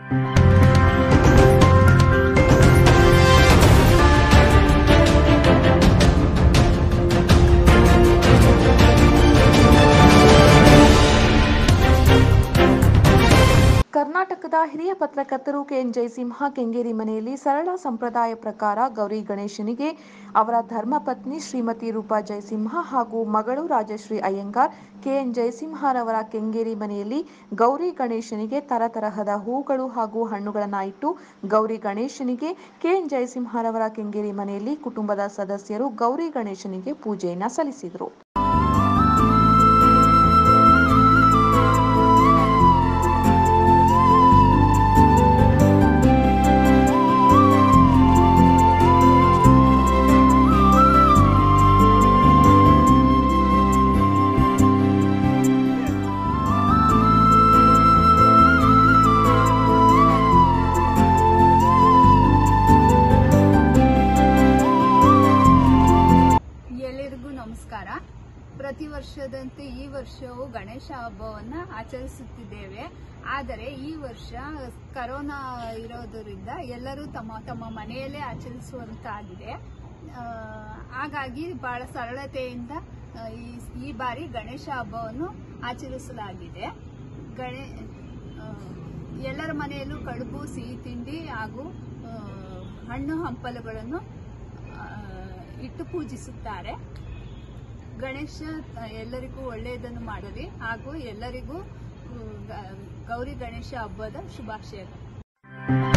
ಕರ್ನಾಟಕದ ಹಿರಿಯ ಪತ್ರಕರ್ತರು ಕೆಎನ್ ಜಯಸಿಂಹ ಕೆಂಗೇರಿ ಮನೆಯಲ್ಲಿ ಸರಳ ಸಂಪ್ರದಾಯ ಪ್ರಕಾರ ಗೌರಿ ಗಣೇಶನಿಗೆ ಅವರ ಧರ್ಮಪತ್ನಿ ಶ್ರೀಮತಿ ರೂಪಾ ಜಯಸಿಂಹ ಹಾಗೂ ಮಗಳು ರಾಜಶ್ರೀ ಅಯ್ಯಂಗಾರ್ ಕೆಎನ್ ಜಯಸಿಂಹರವರ ಕೆಂಗೇರಿ ಮನೆಯಲ್ಲಿ ಗೌರಿ ಗಣೇಶನಿಗೆ ತರತರಹದ ಹೂಗಳು ಹಾಗೂ ಹಣ್ಣುಗಳನ್ನು ಇಟ್ಟು ಗೌರಿ ಗಣೇಶನಿಗೆ ಕೆಎನ್ ಜಯಸಿಂಹರವರ ಕೆಂಗೇರಿ ಮನೆಯಲ್ಲಿ ಕುಟುಂಬದ ಸದಸ್ಯರು ಗೌರಿ ಗಣೇಶನಿಗೆ ಪೂಜೆಯನ್ನ ಸಲ್ಲಿಸಿದರು ಎಲ್ಲರಿಗೂ ನಮಸ್ಕಾರ ಪ್ರತಿ ವರ್ಷದಂತೆ ಈ ವರ್ಷವೂ ಗಣೇಶ ಹಬ್ಬವನ್ನ ಆಚರಿಸುತ್ತಿದ್ದೇವೆ ಆದರೆ ಈ ವರ್ಷ ಕರೋನಾ ಇರೋದರಿಂದ ಎಲ್ಲರೂ ತಮ್ಮ ತಮ್ಮ ಮನೆಯಲ್ಲೇ ಆಚರಿಸುವಂತಾಗಿದೆ ಆ, ಹಾಗಾಗಿ ಬಹಳ ಸರಳತೆಯಿಂದ ಆ, ಈ- ಈ ಬಾರಿ ಗಣೇಶ ಹಬ್ಬವನ್ನು ಆಚರಿಸಲಾಗಿದೆ ಗಣೇ ಆ, ಎಲ್ಲರ ಮನೆಯಲ್ಲೂ ಕಡುಬು ಸಿಹಿ ತಿಂಡಿ ಹಾಗೂ ಆ, ಹಣ್ಣು ಹಂಪಲುಗಳನ್ನು ಆ, ಇಟ್ಟು ಪೂಜಿಸುತ್ತಾರೆ ಗಣೇಶ ಎಲ್ಲರಿಗೂ ಒಳ್ಳೆಯದನ್ನು ಮಾಡಲಿ ಹಾಗೂ ಎಲ್ಲರಿಗೂ ಆ, ಗ- ಗೌರಿ ಗಣೇಶ ಹಬ್ಬದ ಶುಭಾಶಯಗಳು